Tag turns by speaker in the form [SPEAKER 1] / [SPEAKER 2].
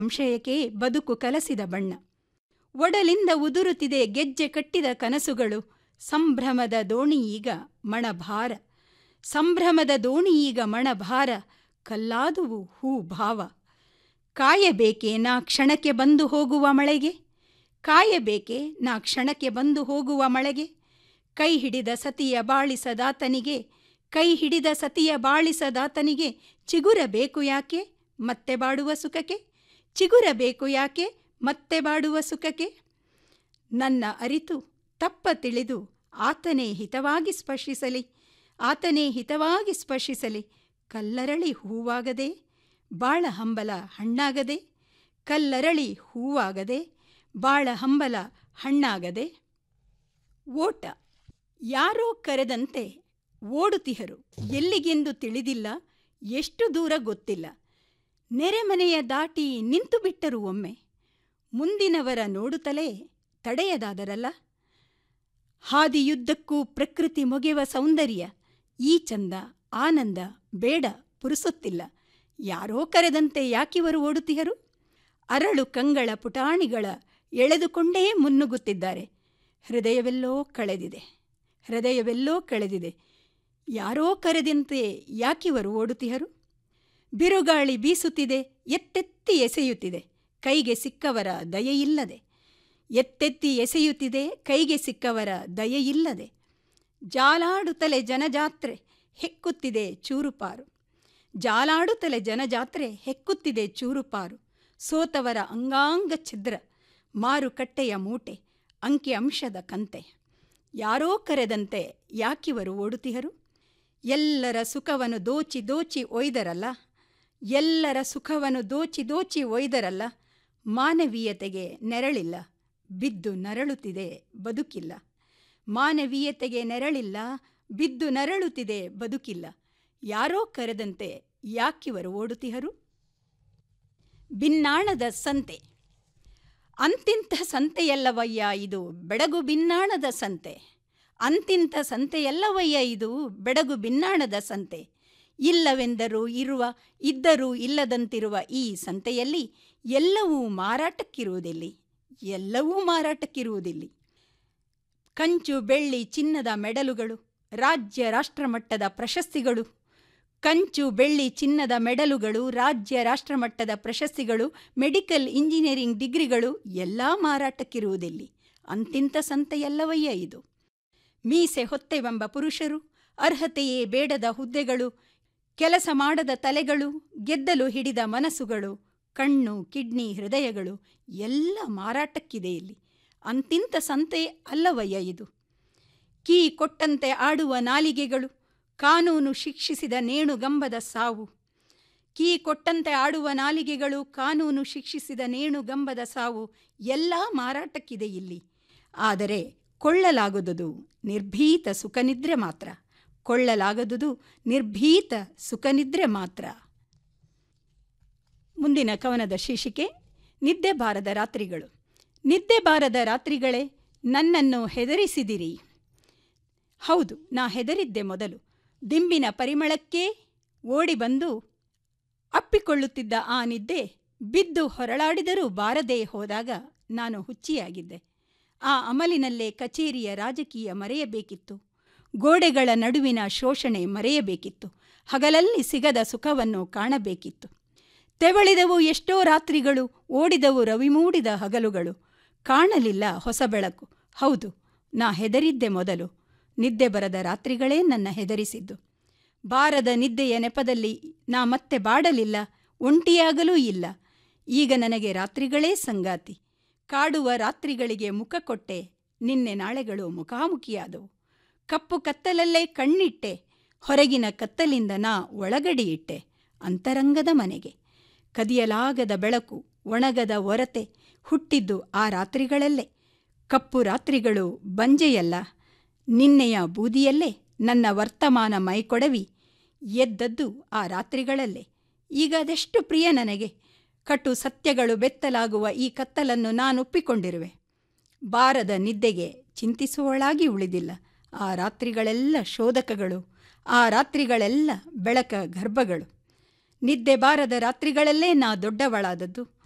[SPEAKER 1] ಸಂಶಯಕ್ಕೆ ಬದುಕು ಕಲಸಿದ ಬಣ್ಣ ಒಡಲಿಂದ ಉದುರುತ್ತಿದೆ ಗೆಜ್ಜೆ ಕಟ್ಟಿದ ಕನಸುಗಳು ಸಂಭ್ರಮದ ದೋಣಿಯೀಗ ಮಣಭಾರ ಸಂಭ್ರಮದ ದೋಣಿಯೀಗ ಮಣಭಾರ ಕಲ್ಲಾದುವು ಹೂ ಭಾವ ಕಾಯಬೇಕೆ ನಾ ಕ್ಷಣಕ್ಕೆ ಬಂದು ಹೋಗುವ ಮಳೆಗೆ ಕಾಯಬೇಕೆ ನಾ ಕ್ಷಣಕ್ಕೆ ಬಂದು ಹೋಗುವ ಮಳೆಗೆ ಕೈ ಹಿಡಿದ ಸತಿಯ ಬಾಳಿಸದಾತನಿಗೆ ಕೈ ಹಿಡಿದ ಸತಿಯ ಬಾಳಿಸದಾತನಿಗೆ ಚಿಗುರಬೇಕು ಯಾಕೆ ಮತ್ತೆ ಬಾಡುವ ಸುಖಕ್ಕೆ ಚಿಗುರಬೇಕು ಯಾಕೆ ಮತ್ತೆ ಬಾಡುವ ಸುಖಕ್ಕೆ ನನ್ನ ಅರಿತು ತಪ್ಪ ತಿಳಿದು ಆತನೇ ಹಿತವಾಗಿ ಸ್ಪರ್ಶಿಸಲಿ ಆತನೇ ಹಿತವಾಗಿ ಸ್ಪರ್ಶಿಸಲಿ ಕಲ್ಲರಳಿ ಹೂವಾಗದೆ ಬಾಳ ಹಂಬಲ ಹಣ್ಣಾಗದೆ ಕಲ್ಲರಳಿ ಹೂವಾಗದೆ ಬಾಳ ಹಂಬಲ ಹಣ್ಣಾಗದೆ ಓಟ ಯಾರೋ ಕರೆದಂತೆ ಓಡುತಿಹರು ಎಲ್ಲಿಗೆಂದು ತಿಳಿದಿಲ್ಲ ಎಷ್ಟು ದೂರ ಗೊತ್ತಿಲ್ಲ ನೆರೆಮನೆಯ ದಾಟಿ ನಿಂತು ಬಿಟ್ಟರು ಒಮ್ಮೆ ಮುಂದಿನವರ ನೋಡುತ್ತಲೇ ತಡೆಯದಾದರಲ್ಲ ಹಾದಿಯುದ್ದಕ್ಕೂ ಪ್ರಕೃತಿ ಮೊಗೆವ ಸೌಂದರ್ಯ ಈ ಚಂದ ಆನಂದ ಬೇಡ ಪುರುಸುತ್ತಿಲ್ಲ ಯಾರೋ ಕರೆದಂತೆ ಯಾಕಿವರು ಓಡುತ್ತಿಹರು ಅರಳು ಕಂಗಳ ಪುಟಾಣಿಗಳ ಎಳೆದುಕೊಂಡೇ ಮುನ್ನುಗ್ಗುತ್ತಿದ್ದಾರೆ ಹೃದಯವೆಲ್ಲೋ ಕಳೆದಿದೆ ಹೃದಯವೆಲ್ಲೋ ಕಳೆದಿದೆ ಯಾರೋ ಕರೆದಂತೆ ಯಾಕಿವರು ಓಡುತ್ತಿಹರು ಬಿರುಗಾಳಿ ಬೀಸುತ್ತಿದೆ ಎತ್ತೆತ್ತಿ ಎಸೆಯುತ್ತಿದೆ ಕೈಗೆ ಸಿಕ್ಕವರ ದಯೆಯಿಲ್ಲದೆ ಎತ್ತೆತ್ತಿ ಎಸೆಯುತ್ತಿದೆ ಕೈಗೆ ಸಿಕ್ಕವರ ದಯೆಯಿಲ್ಲದೆ ಜಾಲಾಡುತ್ತಲೆ ಜನಜಾತ್ರೆ ಹೆಕ್ಕುತ್ತಿದೆ ಚೂರುಪಾರು ಜಾಲಾಡುತ್ತಲೆ ಜನಜಾತ್ರೆ ಹೆಕ್ಕುತ್ತಿದೆ ಚೂರುಪಾರು ಸೋತವರ ಅಂಗಾಂಗ ಛಿದ್ರ ಮಾರುಕಟ್ಟೆಯ ಮೂಟೆ ಅಂಕಿ ಅಂಶದ ಕಂತೆ ಯಾರೋ ಕರೆದಂತೆ ಯಾಕಿವರು ಓಡುತ್ತಿಹರು ಎಲ್ಲರ ಸುಖವನ್ನು ದೋಚಿ ದೋಚಿ ಒಯ್ದರಲ್ಲ ಎಲ್ಲರ ಸುಖವನ್ನು ದೋಚಿ ದೋಚಿ ಒಯ್ದರಲ್ಲ ಮಾನವೀಯತೆಗೆ ನೆರಳಿಲ್ಲ ಬಿದ್ದು ನರಳುತ್ತಿದೆ ಬದುಕಿಲ್ಲ ಮಾನವೀಯತೆಗೆ ನೆರಳಿಲ್ಲ ಬಿದ್ದು ನರಳುತ್ತಿದೆ ಬದುಕಿಲ್ಲ ಯಾರೋ ಕರೆದಂತೆ ಯಾಕಿವರು ಓಡುತ್ತಿಹರು ಬಿನ್ನಾಣದ ಸಂತೆ ಅಂತಿಂಥ ಸಂತೆಯಲ್ಲವಯ್ಯ ಇದು ಬೆಡಗು ಬಿನ್ನಾಣದ ಸಂತೆ ಅಂತಿಂಥ ಸಂತೆಯಲ್ಲವಯ್ಯ ಇದು ಬೆಡಗು ಬಿನ್ನಾಣದ ಸಂತೆ ಇಲ್ಲವೆಂದರೂ ಇರುವ ಇದ್ದರೂ ಇಲ್ಲದಂತಿರುವ ಈ ಸಂತೆಯಲ್ಲಿ ಎಲ್ಲವೂ ಮಾರಾಟಕ್ಕಿರುವುದಿಲ್ಲಿ ಎಲ್ಲವೂ ಮಾರಾಟಕ್ಕಿರುವುದಿಲ್ಲಿ ಕಂಚು ಬೆಳ್ಳಿ ಚಿನ್ನದ ಮೆಡಲುಗಳು ರಾಜ್ಯ ರಾಷ್ಟ್ರಮಟ್ಟದ ಪ್ರಶಸ್ತಿಗಳು ಕಂಚು ಬೆಳ್ಳಿ ಚಿನ್ನದ ಮೆಡಲುಗಳು ರಾಜ್ಯ ರಾಷ್ಟ್ರಮಟ್ಟದ ಪ್ರಶಸ್ತಿಗಳು ಮೆಡಿಕಲ್ ಇಂಜಿನಿಯರಿಂಗ್ ಡಿಗ್ರಿಗಳು ಎಲ್ಲ ಮಾರಾಟಕ್ಕಿರುವುದಿಲ್ಲಿ ಅಂತಿಂಥ ಸಂತೆಯಲ್ಲವಯ್ಯ ಇದು ಮೀಸೆ ಹೊತ್ತೆವೆಂಬ ಪುರುಷರು ಅರ್ಹತೆಯೇ ಬೇಡದ ಹುದ್ದೆಗಳು ಕೆಲಸ ಮಾಡದ ತಲೆಗಳು ಗೆದ್ದಲು ಹಿಡಿದ ಮನಸ್ಸುಗಳು ಕಣ್ಣು ಕಿಡ್ನಿ ಹೃದಯಗಳು ಎಲ್ಲ ಮಾರಾಟಕ್ಕಿದೆ ಇಲ್ಲಿ ಅಂತಿಂಥ ಸಂತೆ ಅಲ್ಲವಯ್ಯ ಇದು ಕೀ ಕೊಟ್ಟಂತೆ ಆಡುವ ನಾಲಿಗೆಗಳು ಕಾನೂನು ಶಿಕ್ಷಿಸಿದ ನೇಣುಗಂಬದ ಸಾವು ಕೀ ಕೊಟ್ಟಂತೆ ಆಡುವ ನಾಲಿಗೆಗಳು ಕಾನೂನು ಶಿಕ್ಷಿಸಿದ ನೇಣುಗಂಬದ ಸಾವು ಎಲ್ಲ ಮಾರಾಟಕ್ಕಿದೆ ಇಲ್ಲಿ ಆದರೆ ಕೊಳ್ಳಲಾಗದುದು ನಿರ್ಭೀತ ಸುಖನಿದ್ರೆ ಮಾತ್ರ ಕೊಳ್ಳಲಾಗದುದು ನಿರ್ಭೀತ ಸುಖನಿದ್ರೆ ಮಾತ್ರ ಮುಂದಿನ ಕವನದ ಶೀರ್ಷಿಕೆ ನಿದ್ದೆ ಬಾರದ ರಾತ್ರಿಗಳು ನಿದ್ದೆ ಬಾರದ ರಾತ್ರಿಗಳೇ ನನ್ನನ್ನು ಹೆದರಿಸಿದಿರಿ ಹೌದು ನಾ ಹೆದರಿದ್ದೆ ಮೊದಲು ದಿಂಬಿನ ಪರಿಮಳಕ್ಕೆ ಓಡಿ ಬಂದು ಅಪ್ಪಿಕೊಳ್ಳುತ್ತಿದ್ದ ಆ ನಿದ್ದೆ ಬಿದ್ದು ಹೊರಳಾಡಿದರೂ ಬಾರದೇ ಹೋದಾಗ ನಾನು ಹುಚ್ಚಿಯಾಗಿದ್ದೆ ಆ ಅಮಲಿನಲ್ಲೇ ಕಚೇರಿಯ ರಾಜಕೀಯ ಮರೆಯಬೇಕಿತ್ತು ಗೋಡೆಗಳ ನಡುವಿನ ಶೋಷಣೆ ಮರೆಯಬೇಕಿತ್ತು ಹಗಲಲ್ಲಿ ಸಿಗದ ಸುಖವನ್ನು ಕಾಣಬೇಕಿತ್ತು ತೆವಳಿದವು ಎಷ್ಟೋ ರಾತ್ರಿಗಳು ಓಡಿದವು ರವಿಮೂಡಿದ ಹಗಲುಗಳು ಕಾಣಲಿಲ್ಲ ಹೊಸ ಬೆಳಕು ಹೌದು ನಾ ಹೆದರಿದ್ದೆ ಮೊದಲು ನಿದ್ದೆ ಬರದ ರಾತ್ರಿಗಳೇ ನನ್ನ ಹೆದರಿಸಿದ್ದು ಬಾರದ ನಿದ್ದೆಯ ನೆಪದಲ್ಲಿ ನಾ ಮತ್ತೆ ಬಾಡಲಿಲ್ಲ ಒಂಟಿಯಾಗಲೂ ಇಲ್ಲ ಈಗ ನನಗೆ ರಾತ್ರಿಗಳೇ ಸಂಗಾತಿ ಕಾಡುವ ರಾತ್ರಿಗಳಿಗೆ ಮುಖ ಕೊಟ್ಟೆ ನಿನ್ನೆ ನಾಳೆಗಳು ಮುಖಾಮುಖಿಯಾದವು ಕಪ್ಪು ಕತ್ತಲಲ್ಲೇ ಕಣ್ಣಿಟ್ಟೆ ಹೊರಗಿನ ಕತ್ತಲಿಂದ ನಾ ಒಳಗಡಿಯಿಟ್ಟೆ ಅಂತರಂಗದ ಮನೆಗೆ ಕದಿಯಲಾಗದ ಬೆಳಕು ಒಣಗದ ಒರತೆ ಹುಟ್ಟಿದ್ದು ಆ ರಾತ್ರಿಗಳಲ್ಲೇ ಕಪ್ಪು ರಾತ್ರಿಗಳು ಬಂಜೆಯಲ್ಲ ನಿನ್ನೆಯ ಬೂದಿಯಲ್ಲೇ ನನ್ನ ವರ್ತಮಾನ ಮೈಕೊಡವಿ ಎದ್ದದ್ದು ಆ ರಾತ್ರಿಗಳಲ್ಲೇ ಈಗ ಅದೆಷ್ಟು ಪ್ರಿಯ ನನಗೆ ಕಟು ಸತ್ಯಗಳು ಬೆತ್ತಲಾಗುವ ಈ ಕತ್ತಲನ್ನು ನಾನೊಪ್ಪಿಕೊಂಡಿರುವೆ ಬಾರದ ನಿದ್ದೆಗೆ ಚಿಂತಿಸುವಳಾಗಿ ಉಳಿದಿಲ್ಲ ಆ ರಾತ್ರಿಗಳೆಲ್ಲ ಶೋಧಕಗಳು ಆ ರಾತ್ರಿಗಳೆಲ್ಲ ಬೆಳಕ ಗರ್ಭಗಳು ನಿದ್ದೆ ಬಾರದ ರಾತ್ರಿಗಳಲ್ಲೇ ನಾ ದೊಡ್ಡವಳಾದದ್ದು